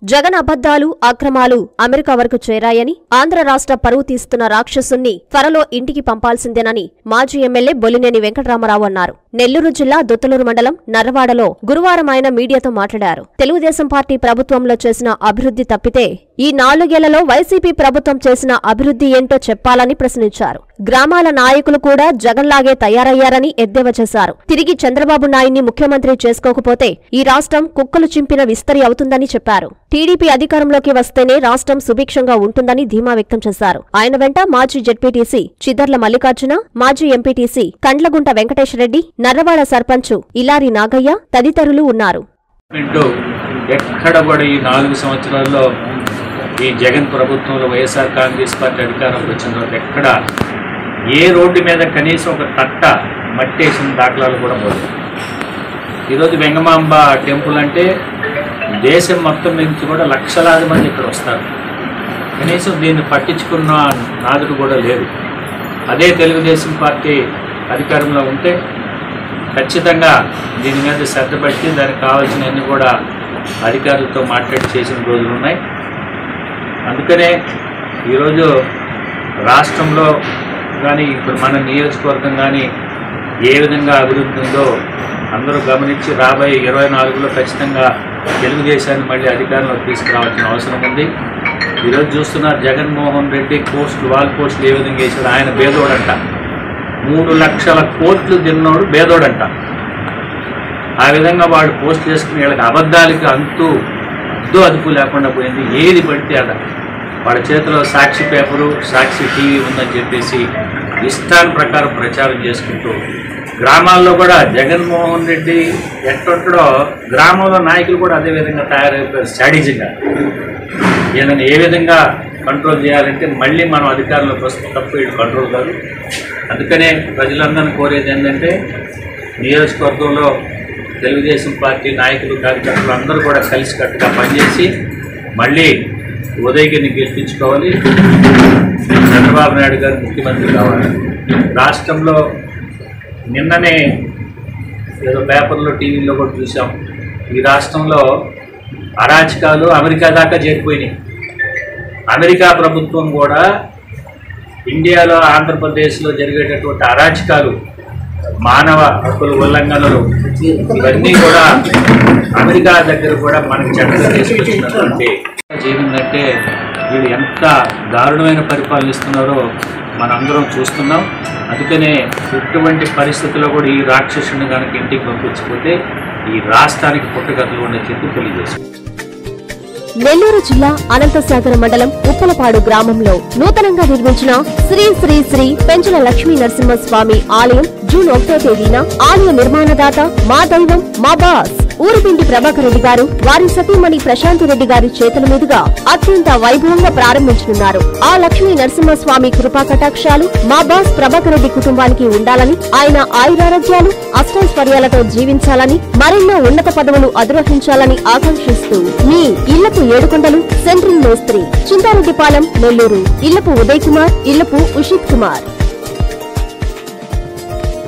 జగన్ అబద్ధాలు అక్రమాలు అమెరికా వరకు చేరాయని ఆంధ్ర రాష్ట్ర పరువు తీస్తున్న రాక్షసుణ్ణి త్వరలో ఇంటికి పంపాల్సిందేనని మాజీ ఎమ్మెల్యే బొలినేని వెంకటరామరావు అన్నారు నెల్లూరు జిల్లా దొత్తలూరు మండలం నర్రవాడలో గురువారం ఆయన మీడియాతో మాట్లాడారు తెలుగుదేశం పార్టీ ప్రభుత్వంలో చేసిన అభివృద్ధి తప్పితే ఈ నాలుగేళ్లలో వైసీపీ ప్రభుత్వం చేసిన అభివృద్ధి ఏంటో చెప్పాలని ప్రశ్నించారు గ్రామాల నాయకులు కూడా జగన్లాగే తయారయ్యారని ఎద్దేవా చేశారు తిరిగి చంద్రబాబు నాయుడిని ముఖ్యమంత్రి చేసుకోకపోతే ఈ రాష్ట్రం కుక్కలు చింపిన విస్తరి అవుతుందని చెప్పారు టీడీపీ అధికారంలోకి వస్తేనే రాష్ట్రం సుభిక్షంగా ఉంటుందని ధీమా వ్యక్తం చేశారు ఆయన వెంట మాజీ జెడ్పీటీసీ చిదర్ల మల్లికార్జున మాజీ ఎంపీటీసీ కండ్లగుంట వెంకటేశ్వరరెడ్డి నర్రవాడ సర్పంచ్ ఇలారి నాగయ్య తదితరులు ఉన్నారు గవర్నమెంట్ ఎక్కడ కూడా ఈ నాలుగు సంవత్సరాల్లో ఈ జగన్ ప్రభుత్వంలో వైఎస్ఆర్ కాంగ్రెస్ పార్టీ అధికారంలోకి వచ్చిన తర్వాత ఎక్కడ ఏ రోడ్డు మీద కనీసం ఒక తట్ట మట్టేసిన దాఖలాలు కూడా పోలేదు ఈరోజు వెంగమాంబ టెంపుల్ అంటే దేశం మొత్తం నుంచి కూడా లక్షలాది మంది ఇక్కడ వస్తారు కనీసం దీన్ని పట్టించుకున్న నాదుడు కూడా లేదు అదే తెలుగుదేశం పార్టీ అధికారంలో ఉంటే ఖచ్చితంగా దీని మీద శ్రద్ధ పెట్టి దానికి కావాల్సినవన్నీ కూడా అధికారులతో మాట్లాడి చేసిన రోజులు ఉన్నాయి అందుకనే ఈరోజు రాష్ట్రంలో కానీ ఇప్పుడు మన నియోజకవర్గం కానీ ఏ విధంగా అభివృద్ధి ఉందో అందరూ గమనించి రాబోయే ఇరవై నాలుగులో ఖచ్చితంగా తెలుగుదేశాన్ని మళ్ళీ అధికారంలోకి తీసుకురావాల్సిన అవసరం ఉంది ఈరోజు చూస్తున్నారు జగన్మోహన్ రెడ్డి పోస్టులు వాల్ పోస్టులు ఏ విధంగా వేసాడు ఆయన బేదోడంట మూడు లక్షల కోట్లు తిన్నోడు బేదోడంట ఆ విధంగా వాడు పోస్ట్ చేసుకుని వీళ్ళకి అబద్ధాలకి అంతు అద్దు అదుపు లేకుండా పోయింది ఏది పడితే అద వాళ్ళ చేతిలో సాక్షి పేపరు సాక్షి టీవీ ఉందని చెప్పేసి ఇష్టాన్ ప్రకారం ప్రచారం చేసుకుంటూ గ్రామాల్లో కూడా జగన్మోహన్ రెడ్డి ఎట్టుంటాడో గ్రామంలో నాయకులు కూడా అదే విధంగా తయారైపోయారు స్ట్రాటజీగా ఈయనని ఏ విధంగా కంట్రోల్ చేయాలంటే మళ్ళీ మనం అధికారంలోకి వస్తే తప్ప వీడు కంట్రోల్ కాదు అందుకనే ప్రజలందరినీ కోరేది ఏంటంటే నియోజకవర్గంలో తెలుగుదేశం పార్టీ నాయకులు కార్యకర్తలు అందరూ కూడా కలిసికట్టుగా పనిచేసి మళ్ళీ ఉదయగిరిని గెలిపించుకోవాలి చంద్రబాబు నాయుడు గారు ముఖ్యమంత్రి కావాలి రాష్ట్రంలో నిన్ననే ఏదో పేపర్లో టీవీలో కూడా చూసాం ఈ రాష్ట్రంలో అరాచకాలు అమెరికా దాకా చేరిపోయినాయి అమెరికా ప్రభుత్వం కూడా ఇండియాలో ఆంధ్రప్రదేశ్లో జరిగేటటువంటి అరాచకాలు మానవ హక్కుల ఉల్లంఘనలు ఇవన్నీ కూడా అమెరికా దగ్గర కూడా మనకి చట్టం తీసుకొచ్చినటువంటి జరిగిందంటే వీళ్ళు ఎంత దారుణమైన పరిపాలన ఇస్తున్నారో మనందరం చూస్తున్నాం అందుకనే ఇటువంటి పరిస్థితుల్లో కూడా ఈ రాక్షసుని కనుక ఇంటికి పంపించకపోతే ఈ రాష్ట్రానికి పుట్టగతులు ఉండే చెప్పి తెలియజేస్తుంది నెల్లూరు జిల్లా అనంతసాగర మండలం ఉప్పలపాడు గ్రామంలో నూతనంగా నిర్మించిన శ్రీ శ్రీ శ్రీ పెంచల లక్ష్మీ నరసింహస్వామి ఆలయం జూన్ ఒకటో తేదీన ఆలయ నిర్మాణదాత మా దైవం మా బాస్ ఊరుపిండి ప్రభాకర్ రెడ్డి గారు వారి సతీమణి ప్రశాంతి రెడ్డి గారి చేతుల మీదుగా అత్యంత వైభవంగా ప్రారంభించనున్నారు ఆ లక్ష్మీ నరసింహస్వామి కృపా కటాక్షాలు మా బాస్ ప్రభాకర్ రెడ్డి కుటుంబానికి ఉండాలని ఆయన ఆయురారోగ్యాలు అష్టైశ్వర్యాలతో జీవించాలని మరెన్నో ఉన్నత పదవులు అధిరోహించాలని ఆకాంక్షిస్తూ మీ ఇళ్లపు ఏడుకొండలు సెంట్రింగ్ మేస్త్రి చింతారెడ్డిపాలెం నెల్లూరు ఇళ్లపు ఉదయ్ కుమార్ ఇళ్లపు ఉషిత్ కుమార్